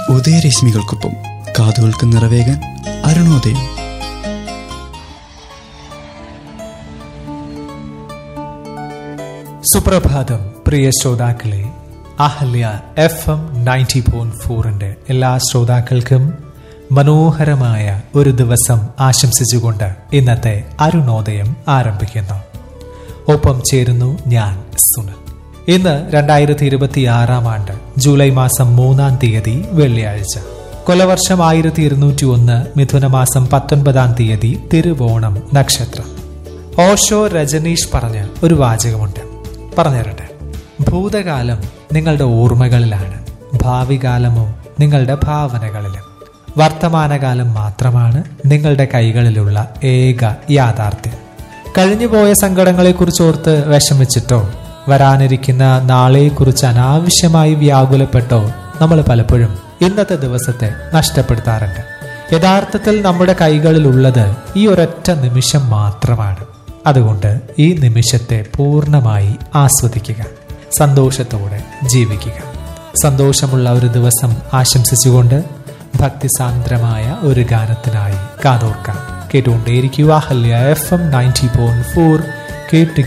ഉദയരശ്മികൾക്കൊപ്പം കാതുകൾക്ക് നിറവേകാൻ അരുണോദയം സുപ്രഭാതം പ്രിയ ശ്രോതാക്കളെ Ahalya F M ninety point ഫോറിന്റെ എല്ലാ ശ്രോതാക്കൾക്കും മനോഹരമായ ഒരു ദിവസം ആശംസിച്ചുകൊണ്ട് ഇന്നത്തെ അരുണോദയം ആരംഭിക്കുന്നു ഒപ്പം ചേരുന്നു ഞാൻ സുനൽ ഇന്ന് രണ്ടായിരത്തി ഇരുപത്തി ആറാം ആണ്ട് ജൂലൈ മാസം മൂന്നാം തീയതി വെള്ളിയാഴ്ച കൊലവർഷം ആയിരത്തി ഇരുന്നൂറ്റി ഒന്ന് മിഥുനമാസം പത്തൊൻപതാം തീയതി തിരുവോണം നക്ഷത്രം ഓഷോ രജനീഷ് പറഞ്ഞ ഒരു വാചകമുണ്ട് പറഞ്ഞുതരട്ടെ ഭൂതകാലം നിങ്ങളുടെ ഓർമ്മകളിലാണ് ഭാവി കാലമോ നിങ്ങളുടെ ഭാവനകളിലും വർത്തമാനകാലം മാത്രമാണ് നിങ്ങളുടെ കൈകളിലുള്ള ഏക യാഥാർത്ഥ്യം കഴിഞ്ഞുപോയ സങ്കടങ്ങളെക്കുറിച്ച് ഓർത്ത് വിഷമിച്ചിട്ടോ വരാനിരിക്കുന്ന നാളെക്കുറിച്ച് അനാവശ്യമായി വ്യാകുലപ്പെട്ടോ നമ്മൾ പലപ്പോഴും ഇന്നത്തെ ദിവസത്തെ നഷ്ടപ്പെടുത്താറുണ്ട് യഥാർത്ഥത്തിൽ നമ്മുടെ കൈകളിലുള്ളത് ഈ ഒരൊറ്റ നിമിഷം മാത്രമാണ് അതുകൊണ്ട് ഈ നിമിഷത്തെ പൂർണ്ണമായി ആസ്വദിക്കുക സന്തോഷത്തോടെ ജീവിക്കുക സന്തോഷമുള്ള ഒരു ദിവസം ആശംസിച്ചുകൊണ്ട് ഭക്തിസാന്ദ്രമായ ഒരു ഗാനത്തിനായി കാതോർക്കാം കേട്ടുകൊണ്ടേയിരിക്കുക Ahalya F M ninety point four കേട്ട്